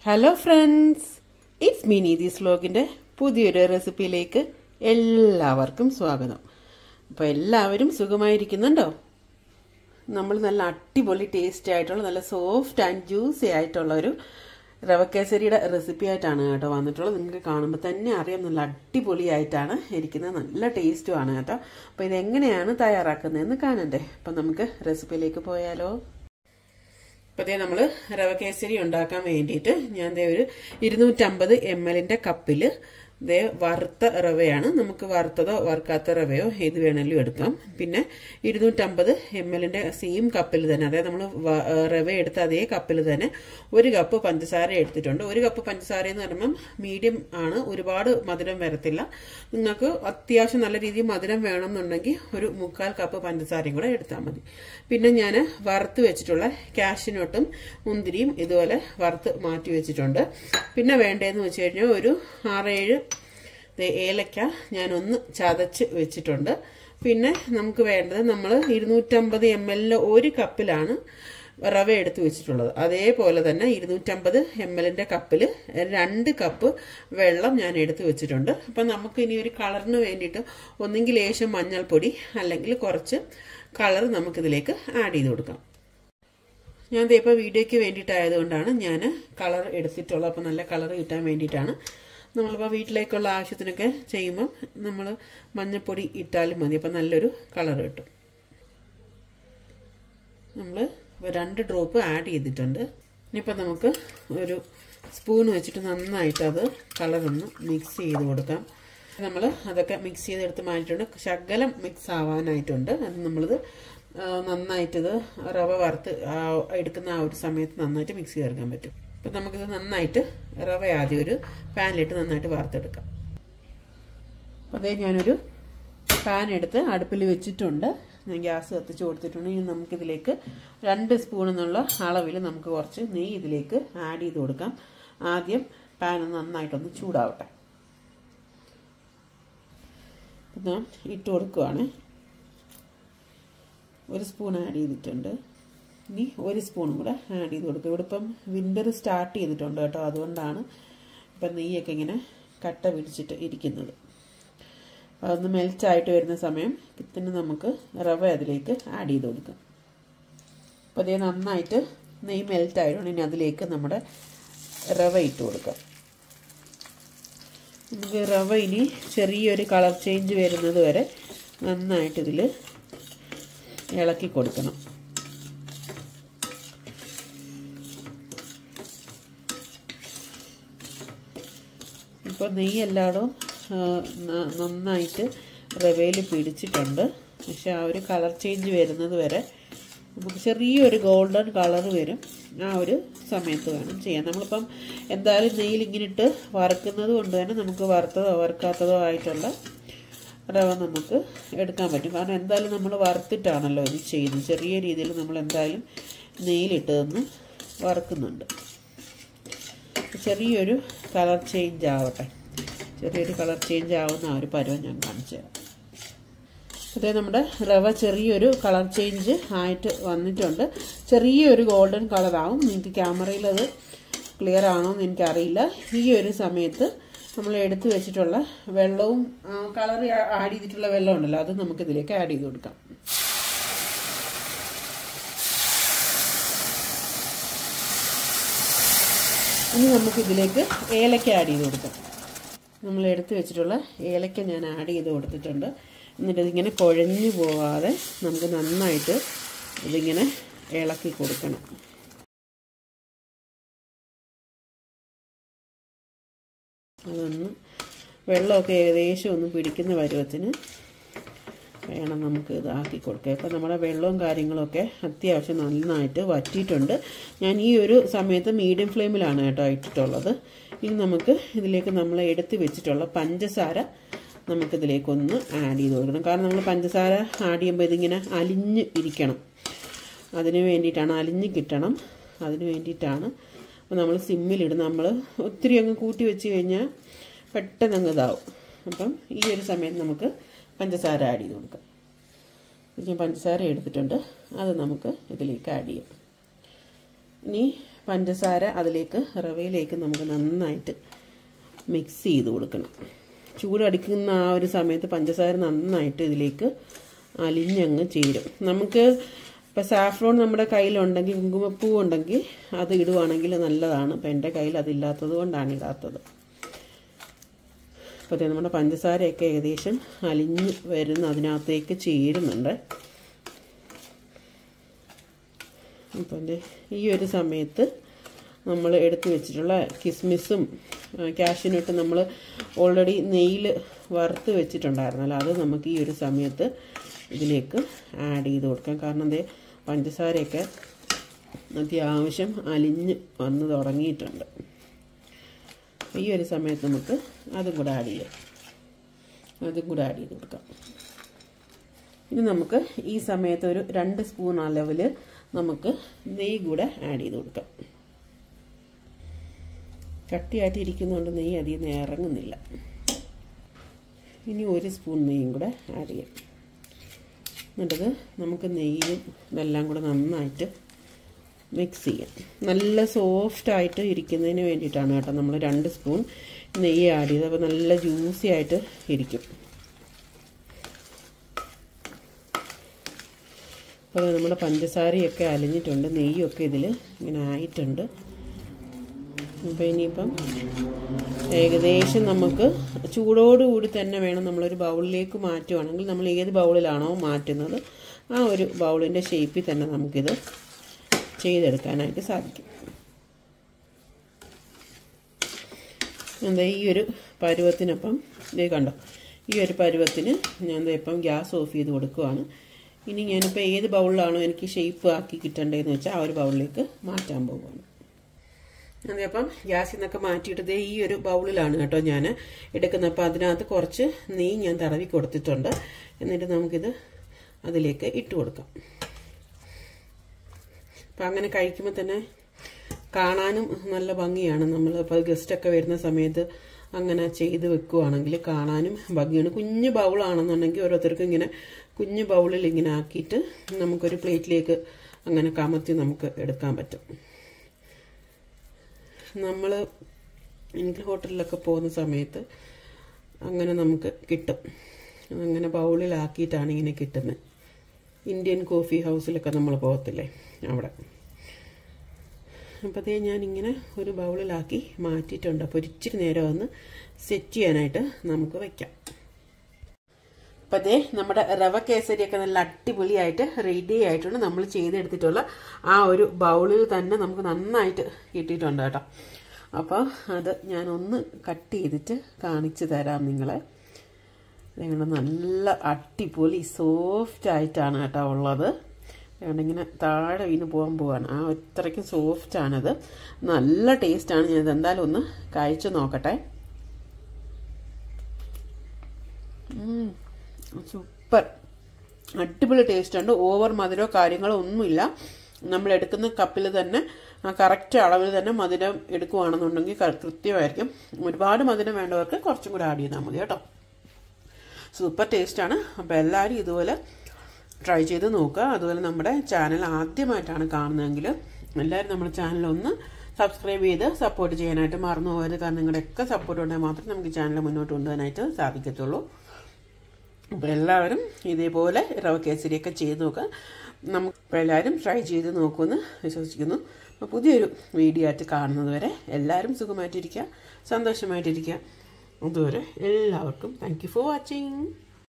hello friends it's me Neethi's വ്ലോഗിൻ്റെ പുതിയൊരു റെസിപ്പിയിലേക്ക് എല്ലാവർക്കും സ്വാഗതം അപ്പോൾ എല്ലാവരും സുഖമായിരിക്കുന്നുണ്ടോ നമ്മൾ നല്ല അടിപൊളി ടേസ്റ്റി ആയിട്ടുള്ള നല്ല സോഫ്റ്റ് ആൻഡ് ജ്യൂസി ആയിട്ടുള്ള ഒരു റവക്കേസരിയുടെ റെസിപ്പി ആയിട്ടാണ് കേട്ടോ വന്നിട്ടുള്ളത് നിങ്ങൾക്ക് കാണുമ്പോൾ തന്നെ അറിയാം നല്ല അടിപൊളിയായിട്ടാണ് ഇരിക്കുന്നത് നല്ല ടേസ്റ്റുമാണ് കേട്ടോ അപ്പോൾ ഇതെങ്ങനെയാണ് തയ്യാറാക്കുന്നതെന്ന് കാണണ്ടേ അപ്പം നമുക്ക് റെസിപ്പിയിലേക്ക് പോയാലോ അപ്പോൾ ഇതേ നമ്മൾ റവ കേസരി ഉണ്ടാക്കാൻ വേണ്ടിയിട്ട് ഞാൻ ദേ ഒരു ഇരുന്നൂറ്റമ്പത് എം എല്ലിൻ്റെ കപ്പിൽ ദേ വറുത്ത റവയാണ് നമുക്ക് വറുത്തതോ വറുക്കാത്ത റവയോ ഏത് വേണമെങ്കിലും എടുക്കാം പിന്നെ ഇരുന്നൂറ്റമ്പത് എം എല്ലിൻ്റെ സെയിം കപ്പിൽ തന്നെ അതായത് നമ്മൾ റവ എടുത്ത അതേ കപ്പിൽ തന്നെ ഒരു കപ്പ് പഞ്ചസാര എടുത്തിട്ടുണ്ട് ഒരു കപ്പ് പഞ്ചസാര എന്ന് പറയുമ്പം മീഡിയം ആണ് ഒരുപാട് മധുരം വരത്തില്ല നിങ്ങൾക്ക് അത്യാവശ്യം നല്ല രീതിയിൽ മധുരം വേണമെന്നുണ്ടെങ്കിൽ ഒരു മുക്കാൽ കപ്പ് പഞ്ചസാരയും കൂടെ എടുത്താൽ മതി പിന്നെ ഞാൻ വറുത്ത് വെച്ചിട്ടുള്ള കാഷ്യനോട്ടും മുന്തിരിയും ഇതുപോലെ വറുത്ത് മാറ്റി വെച്ചിട്ടുണ്ട് പിന്നെ വേണ്ടതെന്ന് വെച്ച് കഴിഞ്ഞാൽ ഒരു ആറേഴ് ഏലക്ക ഞാനൊന്ന് ചതച്ച് വെച്ചിട്ടുണ്ട് പിന്നെ നമുക്ക് വേണ്ടത് നമ്മൾ ഇരുന്നൂറ്റമ്പത് എം എല്ലിൽ ഒരു കപ്പിലാണ് റവ എടുത്ത് വെച്ചിട്ടുള്ളത് അതേപോലെ തന്നെ ഇരുന്നൂറ്റമ്പത് എം എല്ലിൻ്റെ കപ്പിൽ രണ്ട് കപ്പ് വെള്ളം ഞാൻ എടുത്ത് വെച്ചിട്ടുണ്ട് അപ്പം നമുക്ക് ഇനി ഒരു കളറിന് വേണ്ടിയിട്ട് ഒന്നെങ്കിൽ ലേശം മഞ്ഞൾപ്പൊടി അല്ലെങ്കിൽ കുറച്ച് കളർ നമുക്കിതിലേക്ക് ആഡ് ചെയ്ത് കൊടുക്കാം ഞാൻ ഇപ്പോൾ വീഡിയോയ്ക്ക് വേണ്ടിയിട്ടായതുകൊണ്ടാണ് ഞാൻ കളർ എടുത്തിട്ടുള്ളത് അപ്പോൾ നല്ല കളർ കിട്ടാൻ വേണ്ടിയിട്ടാണ് നമ്മളിപ്പോൾ വീട്ടിലേക്കുള്ള ആവശ്യത്തിനൊക്കെ ചെയ്യുമ്പോൾ നമ്മൾ മഞ്ഞൾപ്പൊടി ഇട്ടാലും മതി അപ്പം നല്ലൊരു കളർ കിട്ടും നമ്മൾ രണ്ട് ഡ്രോപ്പ് ആഡ് ചെയ്തിട്ടുണ്ട് ഇനിയിപ്പോൾ നമുക്ക് ഒരു സ്പൂൺ വെച്ചിട്ട് നന്നായിട്ട് അത് കളറൊന്ന് മിക്സ് ചെയ്ത് കൊടുക്കാം നമ്മൾ അതൊക്കെ മിക്സ് ചെയ്തെടുത്ത് മാറ്റിയിട്ടുണ്ട് ശകലം മിക്സ് ആവാനായിട്ടുണ്ട് അത് നമ്മളിത് നന്നായിട്ടിത് റവ വറുത്ത് എടുക്കുന്ന ആ ഒരു സമയത്ത് നന്നായിട്ട് മിക്സ് ചേർക്കാൻ പറ്റും അപ്പം നമുക്കിത് നന്നായിട്ട് റവ ആദ്യം ഒരു പാനിലിട്ട് നന്നായിട്ട് വറുത്തെടുക്കാം അപ്പോൾ അതേ ഞാനൊരു പാൻ എടുത്ത് അടുപ്പിൽ വെച്ചിട്ടുണ്ട് ഞാൻ ഗ്യാസ് കത്തിച്ച് കൊടുത്തിട്ടുണ്ട് ഇനി നമുക്കിതിലേക്ക് രണ്ട് സ്പൂൺ എന്നുള്ള അളവിൽ നമുക്ക് കുറച്ച് നെയ്യ് ഇതിലേക്ക് ആഡ് ചെയ്ത് കൊടുക്കാം ആദ്യം പാൻ നന്നായിട്ടൊന്ന് ചൂടാവട്ടെ ഞാൻ ഇട്ട് കൊടുക്കുവാണ് ഒരു സ്പൂൺ ആഡ് ചെയ്തിട്ടുണ്ട് ഇനി ഒരു സ്പൂണും കൂടെ ആഡ് ചെയ്ത് കൊടുക്കും ഇവിടെ ഇപ്പം വിൻ്റർ സ്റ്റാർട്ട് ചെയ്തിട്ടുണ്ട് കേട്ടോ അതുകൊണ്ടാണ് ഇപ്പം നെയ്യൊക്കെ ഇങ്ങനെ കട്ട പിടിച്ചിട്ട് ഇരിക്കുന്നത് അതൊന്ന് മെൽറ്റായിട്ട് വരുന്ന സമയം പിന്നെ നമുക്ക് റവ അതിലേക്ക് ആഡ് ചെയ്ത് കൊടുക്കാം അപ്പോൾ അതേ നന്നായിട്ട് നെയ്യ് മെൽറ്റായിട്ടുണ്ട് ഇനി അതിലേക്ക് നമ്മുടെ റവ ഇട്ട് കൊടുക്കാം നമുക്ക് റവ ഇനി ചെറിയൊരു കളർ ചേഞ്ച് വരുന്നത് വരെ നന്നായിട്ട് ഇതിൽ ഇളക്കി കൊടുക്കണം ഇപ്പോൾ നെയ്യ് എല്ലായിടവും നന്നായിട്ട് റവയിൽ പിടിച്ചിട്ടുണ്ട് പക്ഷെ ആ ഒരു കളർ ചേഞ്ച് വരുന്നത് വരെ നമുക്ക് ചെറിയൊരു ഗോൾഡൻ കളർ വരും ആ ഒരു സമയത്ത് വേണം ചെയ്യാൻ നമ്മളിപ്പം എന്തായാലും നെയ്യിൽ ഇങ്ങനെ ഇട്ട് വറുക്കുന്നത് കൊണ്ട് തന്നെ നമുക്ക് വറുത്തതോ വറുക്കാത്തതോ ആയിട്ടുള്ള റവ നമുക്ക് എടുക്കാൻ പറ്റും കാരണം എന്തായാലും നമ്മൾ വറുത്തിട്ടാണല്ലോ ഇത് ചെയ്യുന്നത് ചെറിയ രീതിയിൽ നമ്മൾ എന്തായാലും നെയ്യിലിട്ടതൊന്ന് വറുക്കുന്നുണ്ട് ചെറിയൊരു കളർ ചേഞ്ച് ആവട്ടെ ചെറിയൊരു കളർ ചേഞ്ച് ആവുന്ന ആ ഒരു പരുവം ഞാൻ കാണിച്ചു തരാം അതേ നമ്മുടെ റവ ചെറിയൊരു കളർ ചേഞ്ച് ആയിട്ട് വന്നിട്ടുണ്ട് ചെറിയൊരു ഗോൾഡൻ കളറാവും നിങ്ങൾക്ക് ക്യാമറയിൽ അത് ക്ലിയർ ആണോ എന്ന് എനിക്കറിയില്ല ഈ ഒരു സമയത്ത് നമ്മൾ എടുത്തു വെച്ചിട്ടുള്ള വെള്ളവും കളർ ആഡ് ചെയ്തിട്ടുള്ള വെള്ളം ഉണ്ടല്ലോ അത് നമുക്ക് ഇതിലേക്ക് ആഡ് ചെയ്ത് കൊടുക്കാം ഇനി നമുക്ക് ഇതിലേക്ക് ഏലക്ക ആഡ് ചെയ്ത് കൊടുക്കാം നമ്മൾ എടുത്തു വെച്ചിട്ടുള്ള ഏലക്ക ഞാൻ ആഡ് ചെയ്ത് കൊടുത്തിട്ടുണ്ട് എന്നിട്ട് ഇതിങ്ങനെ കുഴഞ്ഞു പോവാതെ നമുക്ക് നന്നായിട്ട് ഇതിങ്ങനെ ഇളക്കി കൊടുക്കണം അതൊന്ന് വെള്ളമൊക്കെ ഏകദേശം ഒന്ന് പിടിക്കുന്ന പരുവത്തിന് വേണം നമുക്ക് ഇതാക്കി കൊടുക്കുക ഇപ്പം നമ്മുടെ വെള്ളവും കാര്യങ്ങളൊക്കെ അത്യാവശ്യം നന്നായിട്ട് വറ്റിയിട്ടുണ്ട് ഞാൻ ഈ ഒരു സമയത്ത് മീഡിയം ഫ്ലെയിമിലാണ് കേട്ടോ ഇട്ടിട്ടുള്ളത് ഇനി നമുക്ക് ഇതിലേക്ക് നമ്മൾ എടുത്ത് വെച്ചിട്ടുള്ള പഞ്ചസാര നമുക്കിതിലേക്കൊന്ന് ആഡ് ചെയ്ത് കൊടുക്കണം കാരണം നമ്മൾ പഞ്ചസാര ആഡ് ചെയ്യുമ്പോൾ ഇതിങ്ങനെ അലിഞ്ഞ് ഇരിക്കണം അതിന് വേണ്ടിയിട്ടാണ് അലിഞ്ഞ് കിട്ടണം അതിന് വേണ്ടിയിട്ടാണ് അപ്പോൾ നമ്മൾ സിമ്മിലിടും നമ്മൾ ഒത്തിരി അങ്ങ് കൂട്ടി വെച്ച് കഴിഞ്ഞാൽ പെട്ടെന്ന് അങ്ങ് ഇതാവും അപ്പം ഈ ഒരു സമയത്ത് നമുക്ക് പഞ്ചസാര ആഡ് ചെയ്ത് കൊടുക്കാം ഞാൻ പഞ്ചസാര എടുത്തിട്ടുണ്ട് അത് നമുക്ക് ഇതിലേക്ക് ആഡ് ചെയ്യാം ഇനി പഞ്ചസാര അതിലേക്ക് റവയിലേക്ക് നമുക്ക് നന്നായിട്ട് മിക്സ് ചെയ്ത് കൊടുക്കണം ചൂടടിക്കുന്ന ആ ഒരു സമയത്ത് പഞ്ചസാര നന്നായിട്ട് ഇതിലേക്ക് അലിഞ്ഞങ്ങ് ചേരും നമുക്ക് ഇപ്പം സാഫ്രോൺ നമ്മുടെ കയ്യിലുണ്ടെങ്കിൽ കുങ്കുമപ്പൂ ഉണ്ടെങ്കിൽ അത് ഇടുവാണെങ്കിൽ നല്ലതാണ് ഇപ്പം എൻ്റെ കയ്യിൽ അതില്ലാത്തത് കൊണ്ടാണ് ഇടാത്തത് അപ്പോൾ നമ്മുടെ പഞ്ചസാരയൊക്കെ ഏകദേശം അലിഞ്ഞ് വരുന്ന അതിനകത്തേക്ക് ചേരുന്നുണ്ട് അപ്പം എൻ്റെ ഈ ഒരു സമയത്ത് നമ്മൾ എടുത്തു വെച്ചിട്ടുള്ള കിസ്മിസും ക്യാഷിനിട്ട് നമ്മൾ ഓൾറെഡി നെയ്യിൽ വറുത്ത് വെച്ചിട്ടുണ്ടായിരുന്നല്ലോ അത് നമുക്ക് ഈ ഒരു സമയത്ത് ഇതിലേക്ക് ആഡ് ചെയ്ത് കൊടുക്കാം കാരണം എന്തേ പഞ്ചസാരയൊക്കെ അത്യാവശ്യം അലിഞ്ഞ് വന്ന് തുടങ്ങിയിട്ടുണ്ട് ഈ ഒരു സമയത്ത് നമുക്ക് അതും കൂടെ ആഡ് ചെയ്യാം അതും കൂടെ ആഡ് ചെയ്ത് കൊടുക്കാം ഇനി നമുക്ക് ഈ സമയത്ത് ഒരു രണ്ട് സ്പൂൺ അളവിൽ നമുക്ക് നെയ്യ് കൂടെ ആഡ് ചെയ്ത് കൊടുക്കാം കട്ടിയായിട്ട് ഇരിക്കുന്നതുകൊണ്ട് നെയ്യ് അധികം ഇറങ്ങുന്നില്ല ഇനി ഒരു സ്പൂൺ നെയ്യും കൂടെ ആഡ് ചെയ്യാം എന്നിട്ടത് നമുക്ക് നെയ്യും ഇതെല്ലാം കൂടെ നന്നായിട്ട് മിക്സ് ചെയ്യാം നല്ല സോഫ്റ്റ് ആയിട്ട് ഇരിക്കുന്നതിന് വേണ്ടിയിട്ടാണ് കേട്ടോ നമ്മൾ രണ്ട് സ്പൂൺ നെയ്യ് ആഡ് ചെയ്തത് അപ്പോൾ നല്ല ജ്യൂസി ആയിട്ട് ഇരിക്കും അപ്പോൾ നമ്മുടെ പഞ്ചസാരയൊക്കെ അലിഞ്ഞിട്ടുണ്ട് നെയ്യൊക്കെ ഇതിൽ ഇങ്ങനെ ആയിട്ടുണ്ട് അപ്പോൾ ഇനിയിപ്പം ഏകദേശം നമുക്ക് ചൂടോടുകൂടി തന്നെ വേണം നമ്മളൊരു ബൗളിലേക്ക് മാറ്റുവാണെങ്കിൽ നമ്മൾ ഏത് ബൗളിലാണോ മാറ്റുന്നത് ആ ഒരു ബൗളിൻ്റെ ഷേപ്പിൽ തന്നെ നമുക്കിത് ചെയ്തെടുക്കാനായിട്ട് സാധിക്കും എന്താ ഈ ഒരു പരുവത്തിനൊപ്പം ഇത് കണ്ടോ ഈ ഒരു പരുവത്തിന് ഞാൻ ഇപ്പം ഗ്യാസ് ഓഫ് ചെയ്ത് കൊടുക്കുവാണ് ഇനി ഞാനിപ്പോൾ ഏത് ബൗളിലാണോ എനിക്ക് ഷേപ്പ് ആക്കി കിട്ടേണ്ടതെന്ന് വെച്ചാൽ ആ ഒരു ബൗളിലേക്ക് മാറ്റാൻ പോകുവാണ് അതേപ്പം ഗ്യാസിൽ നിന്നൊക്കെ മാറ്റിയിട്ട് ദേ ഈ ഒരു ബൗളിലാണ് കേട്ടോ ഞാൻ എടുക്കുന്നത് അപ്പോൾ അതിനകത്ത് കുറച്ച് നെയ്യ് ഞാൻ തടവി കൊടുത്തിട്ടുണ്ട് എന്നിട്ട് നമുക്കിത് അതിലേക്ക് ഇട്ട് കൊടുക്കാം അപ്പം അങ്ങനെ കഴിക്കുമ്പോൾ തന്നെ കാണാനും നല്ല ഭംഗിയാണ് നമ്മൾ ഇപ്പോൾ ഗസ്റ്റൊക്കെ വരുന്ന സമയത്ത് അങ്ങനെ ചെയ്ത് വെക്കുവാണെങ്കിൽ കാണാനും ഭംഗിയാണ് കുഞ്ഞു ബൗളാണെന്നുണ്ടെങ്കിൽ ഓരോരുത്തർക്കും ഇങ്ങനെ കുഞ്ഞു ബൗളിൽ ഇങ്ങനെ ആക്കിയിട്ട് നമുക്കൊരു പ്ലേറ്റിലേക്ക് അങ്ങനെ കമത്തി നമുക്ക് എടുക്കാൻ പറ്റും നമ്മൾ എനിക്ക് ഹോട്ടലിലൊക്കെ പോകുന്ന സമയത്ത് അങ്ങനെ നമുക്ക് കിട്ടും അങ്ങനെ ബൗളിലാക്കിയിട്ടാണ് ഇങ്ങനെ കിട്ടുന്നത് ഇന്ത്യൻ കോഫി ഹൗസിലൊക്കെ നമ്മൾ പോകത്തില്ലേ അവിടെ അപ്പോഴത്തേ ഞാനിങ്ങനെ ഒരു ബൗളിലാക്കി മാറ്റിയിട്ടുണ്ട് അപ്പോൾ ഇച്ചിരി നേരം ഒന്ന് സെറ്റ് ചെയ്യാനായിട്ട് നമുക്ക് വയ്ക്കാം അപ്പം അതേ നമ്മുടെ റവ കേസരിയൊക്കെ നല്ല അടിപൊളിയായിട്ട് റെഡി ആയിട്ടുണ്ട് നമ്മൾ ചെയ്തെടുത്തിട്ടുള്ള ആ ഒരു ബൗളിൽ തന്നെ നമുക്ക് നന്നായിട്ട് കിട്ടിയിട്ടുണ്ട് കേട്ടോ അപ്പോൾ അത് ഞാനൊന്ന് കട്ട് ചെയ്തിട്ട് കാണിച്ചു തരാം നിങ്ങളെ നിങ്ങളുടെ നല്ല അടിപൊളി സോഫ്റ്റ് ആയിട്ടാണ് കേട്ടോ ഉള്ളത് അതുകൊണ്ട് ഇങ്ങനെ താഴെ വീണ് പോകാൻ പോവാണ് ആ അത്രയ്ക്കും സോഫ്റ്റാണത് നല്ല ടേസ്റ്റാണ് ഞാനത് എന്തായാലും ഒന്ന് കഴിച്ചു നോക്കട്ടെ സൂപ്പർ അടിപൊളി ടേസ്റ്റ് ഉണ്ട് ഓവർ മധുരമോ കാര്യങ്ങളോ ഒന്നുമില്ല നമ്മൾ എടുക്കുന്ന കപ്പിൽ തന്നെ കറക്റ്റ് അളവിൽ തന്നെ മധുരം എടുക്കുകയാണെന്നുണ്ടെങ്കിൽ കൃത്യമായിരിക്കും ഒരുപാട് മധുരം വേണ്ടവർക്ക് കുറച്ചും കൂടെ ആഡ് ചെയ്താൽ മതി കേട്ടോ സൂപ്പർ ടേസ്റ്റാണ് അപ്പോൾ എല്ലാവരും ഇതുപോലെ ട്രൈ ചെയ്ത് നോക്കുക അതുപോലെ നമ്മുടെ ചാനൽ ആദ്യമായിട്ടാണ് കാണുന്നതെങ്കിൽ എല്ലാവരും നമ്മുടെ ചാനൽ ഒന്ന് സബ്സ്ക്രൈബ് ചെയ്ത് സപ്പോർട്ട് ചെയ്യാനായിട്ട് മറന്നു പോകരുത് കാരണം നിങ്ങളുടെയൊക്കെ സപ്പോർട്ട് ഉണ്ടെങ്കിൽ മാത്രമേ നമുക്ക് ചാനൽ മുന്നോട്ട് കൊണ്ടുപോകാനായിട്ട് സാധിക്കത്തുള്ളൂ അപ്പോൾ എല്ലാവരും ഇതേപോലെ റവ കേസരിയൊക്കെ ചെയ്ത് നോക്കുക നമുക്ക് എല്ലാവരും ട്രൈ ചെയ്ത് നോക്കുമെന്ന് വിശ്വസിക്കുന്നു അപ്പോൾ പുതിയൊരു വീഡിയോ ആയിട്ട് കാണുന്നത് വരെ എല്ലാവരും സുഖമായിട്ടിരിക്കുക സന്തോഷമായിട്ടിരിക്കുക അതുവരെ എല്ലാവർക്കും താങ്ക് യു ഫോർ വാച്ചിങ്